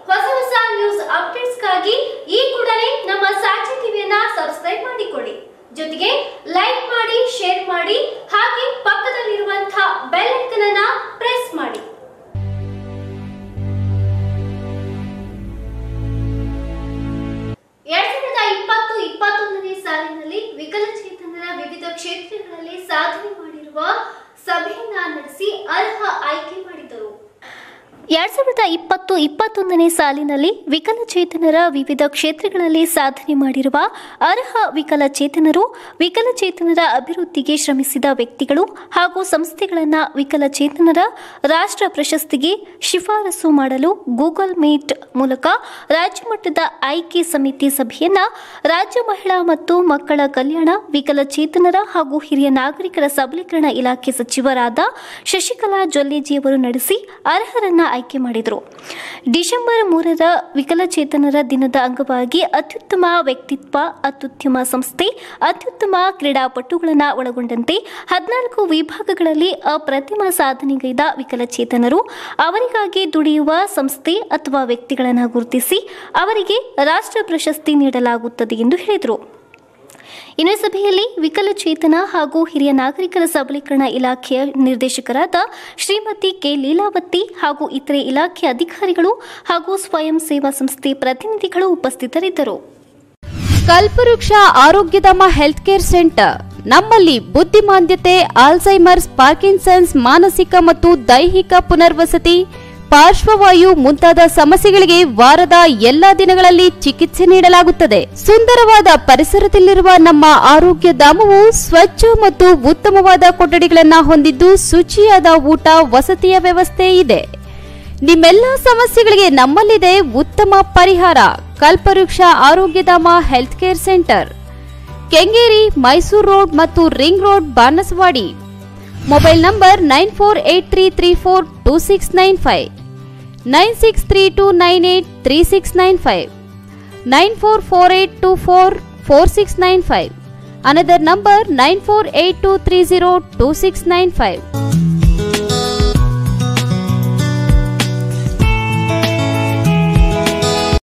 ಹೊಸ ಹೊಸ ನ್ಯೂಸ್ ಅಪ್ಡೇಟ್ಸ್ಗಾಗಿ ಈ ಕೂಡಲೇ ನಮ್ಮ ಸಾಕ್ಷಿ ಟಿವಿಯನ್ನ ಸಬ್ಸ್ಕ್ರೈಬ್ ಮಾಡಿಕೊಳ್ಳಿ ಜೊತೆಗೆ ಲೈಕ್ ಮಾಡಿ ಶೇರ್ ಮಾಡಿ ಹಾಗೆ ಪಕ್ಕದಲ್ಲಿರುವಂತಹ ಬೆಲ್ ಐಕನ್ ಅನ್ನ ಪ್ರೆಸ್ ಮಾಡಿ ಎರಡ್ ಸಾವಿರದ ಇಪ್ಪತ್ತು ಇಪ್ಪತ್ತೊಂದನೇ ಸಾಲಿನಲ್ಲಿ ವಿಕಲಚೇತನರ ವಿವಿಧ ಕ್ಷೇತ್ರಗಳಲ್ಲಿ ಸಾಧನೆ ಮಾಡಿರುವ ಸಭೆಯನ್ನ ನಡೆಸಿ ಅರ್ಹ ಆಯ್ಕೆ ಮಾಡಿದರು ಎರಡ್ ಸಾವಿರದ ಇಪ್ಪತ್ತು ಇಪ್ಪತ್ತೊಂದನೇ ಸಾಲಿನಲ್ಲಿ ವಿಕಲಚೇತನರ ವಿವಿಧ ಕ್ಷೇತ್ರಗಳಲ್ಲಿ ಸಾಧನೆ ಮಾಡಿರುವ ಅರ್ಹ ವಿಕಲಚೇತನರು ವಿಕಲಚೇತನರ ಅಭಿವೃದ್ಧಿಗೆ ಶ್ರಮಿಸಿದ ವ್ಯಕ್ತಿಗಳು ಹಾಗೂ ಸಂಸ್ಥೆಗಳನ್ನು ವಿಕಲಚೇತನರ ರಾಷ್ಟ್ರ ಪ್ರಶಸ್ತಿಗೆ ಶಿಫಾರಸು ಮಾಡಲು ಗೂಗಲ್ ಮೀಟ್ ಮೂಲಕ ರಾಜ್ಯಮಟ್ಟದ ಆಯ್ಕೆ ಸಮಿತಿ ಸಭೆಯನ್ನ ರಾಜ್ಯ ಮಹಿಳಾ ಮತ್ತು ಮಕ್ಕಳ ಕಲ್ಯಾಣ ವಿಕಲಚೇತನರ ಹಾಗೂ ಹಿರಿಯ ನಾಗರಿಕರ ಸಬಲೀಕರಣ ಇಲಾಖೆ ಸಚಿವರಾದ ಶಶಿಕಲಾ ಜೊಲ್ಲೆಜಿಯವರು ನಡೆಸಿ ಅರ್ಹರನ್ನ ಆಯ್ಕೆ ಮಾಡಿದರು ಡಿಸೆಂಬರ್ ಮೂರರ ವಿಕಲಚೇತನರ ದಿನದ ಅಂಗವಾಗಿ ಅತ್ಯುತ್ತಮ ವ್ಯಕ್ತಿತ್ವ ಅತ್ಯುತ್ತಮ ಸಂಸ್ಥೆ ಅತ್ಯುತ್ತಮ ಕ್ರೀಡಾಪಟುಗಳನ್ನು ಒಳಗೊಂಡಂತೆ ಹದಿನಾಲ್ಕು ವಿಭಾಗಗಳಲ್ಲಿ ಅಪ್ರತಿಮ ಸಾಧನೆಗೈದ ವಿಕಲಚೇತನರು ಅವರಿಗಾಗಿ ದುಡಿಯುವ ಸಂಸ್ಥೆ ಅಥವಾ ವ್ಯಕ್ತಿಗಳನ್ನು ಗುರುತಿಸಿ ಅವರಿಗೆ ರಾಷ್ಟ್ರ ಪ್ರಶಸ್ತಿ ನೀಡಲಾಗುತ್ತದೆ ಎಂದು ಹೇಳಿದರು ಇನ್ನು ಈ ಸಭೆಯಲ್ಲಿ ವಿಕಲಚೇತನ ಹಾಗೂ ಹಿರಿಯ ನಾಗರಿಕರ ಸಬಲೀಕರಣ ಇಲಾಖೆಯ ನಿರ್ದೇಶಕರಾದ ಶ್ರೀಮತಿ ಕೆ ಲೀಲಾವತಿ ಹಾಗೂ ಇತರೆ ಇಲಾಖೆ ಅಧಿಕಾರಿಗಳು ಹಾಗೂ ಸ್ವಯಂ ಸೇವಾ ಸಂಸ್ಥೆ ಪ್ರತಿನಿಧಿಗಳು ಉಪಸ್ಥಿತರಿದ್ದರು ಕಲ್ಪವೃಕ್ಷ ಆರೋಗ್ಯಧಾಮ ಹೆಲ್ತ್ ಕೇರ್ ಸೆಂಟರ್ ನಮ್ಮಲ್ಲಿ ಬುದ್ಧಿಮಾಂದ್ಯತೆ ಆಲ್ಝೈಮರ್ಸ್ ಪಾರ್ಕಿನ್ಸನ್ಸ್ ಮಾನಸಿಕ ಮತ್ತು ದೈಹಿಕ ಪುನರ್ವಸತಿ ಪಾರ್ಶ್ವವಾಯು ಮುಂತಾದ ಸಮಸ್ಯೆಗಳಿಗೆ ವಾರದ ಎಲ್ಲಾ ದಿನಗಳಲ್ಲಿ ಚಿಕಿತ್ಸೆ ನೀಡಲಾಗುತ್ತದೆ ಸುಂದರವಾದ ಪರಿಸರದಲ್ಲಿರುವ ನಮ್ಮ ಆರೋಗ್ಯ ಧಾಮವು ಸ್ವಚ್ಛ ಮತ್ತು ಉತ್ತಮವಾದ ಕೊಠಡಿಗಳನ್ನು ಹೊಂದಿದ್ದು ಶುಚಿಯಾದ ಊಟ ವಸತಿಯ ವ್ಯವಸ್ಥೆ ಇದೆ ನಿಮ್ಮೆಲ್ಲ ಸಮಸ್ಯೆಗಳಿಗೆ ನಮ್ಮಲ್ಲಿದೆ ಉತ್ತಮ ಪರಿಹಾರ Kalpavriksha Arogyadhama health care centre Kengeri Mysuru road ಮತ್ತು ring road Banaswadi mobile number nine four eight three three four two six nine five nine six three two nine eight three six nine five nine four four eight two four four six nine five another number nine four eight two three zero two six nine five